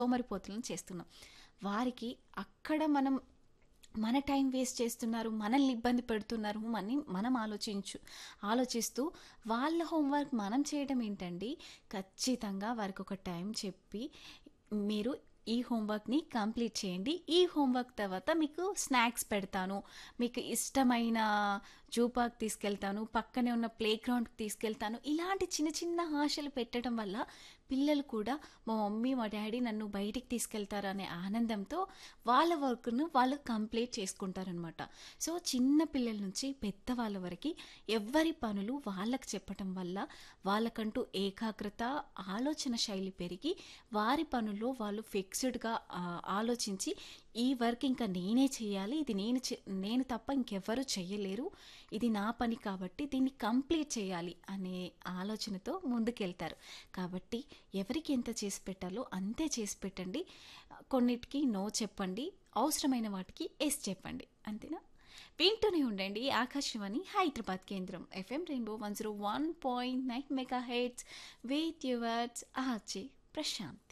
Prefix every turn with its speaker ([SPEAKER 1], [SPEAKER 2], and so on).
[SPEAKER 1] సోమరిపోతులను చేస్తున్నాం వారికి అక్కడ మనం మన టైం వేస్ట్ చేస్తున్నారు మనల్ని ఇబ్బంది పెడుతున్నారు అని మనం ఆలోచించు ఆలోచిస్తూ వాళ్ళ హోంవర్క్ మనం చేయడం ఏంటండి ఖచ్చితంగా వారికి ఒక టైం చెప్పి మీరు ఈ హోంవర్క్ని కంప్లీట్ చేయండి ఈ హోంవర్క్ తర్వాత మీకు స్నాక్స్ పెడతాను మీకు ఇష్టమైన జూ పార్క్ తీసుకెళ్తాను పక్కనే ఉన్న ప్లే గ్రౌండ్కి తీసుకెళ్తాను ఇలాంటి చిన్న చిన్న ఆశలు పెట్టడం వల్ల పిల్లలు కూడా మా మమ్మీ మా డాడీ నన్ను బయటికి తీసుకెళ్తారు అనే ఆనందంతో వాళ్ళ వర్క్ను వాళ్ళు కంప్లీట్ చేసుకుంటారనమాట సో చిన్న పిల్లల నుంచి పెద్దవాళ్ళ వరకు ఎవరి పనులు వాళ్ళకి చెప్పటం వల్ల వాళ్ళకంటూ ఏకాగ్రత ఆలోచన శైలి పెరిగి వారి పనుల్లో వాళ్ళు ఫిక్స్డ్గా ఆలోచించి ఈ వర్క్ ఇంకా నేనే చేయాలి ఇది నేను చే- నేను తప్ప ఇంకెవ్వరూ చేయలేరు ఇది నా పని కాబట్టి దీన్ని కంప్లీట్ చేయాలి అనే ఆలోచనతో ముందుకెళ్తారు కాబట్టి ఎవరికి ఎంత చేసి పెట్టాలో అంతే చేసి పెట్టండి కొన్నిటికి నో చెప్పండి అవసరమైన వాటికి ఎస్ చెప్పండి అంతేనా వింటూనే ఉండండి ఆకాశవాణి హైదరాబాద్ కేంద్రం FM rainbow one zero one point nine mega heads with yours RJ Prashanth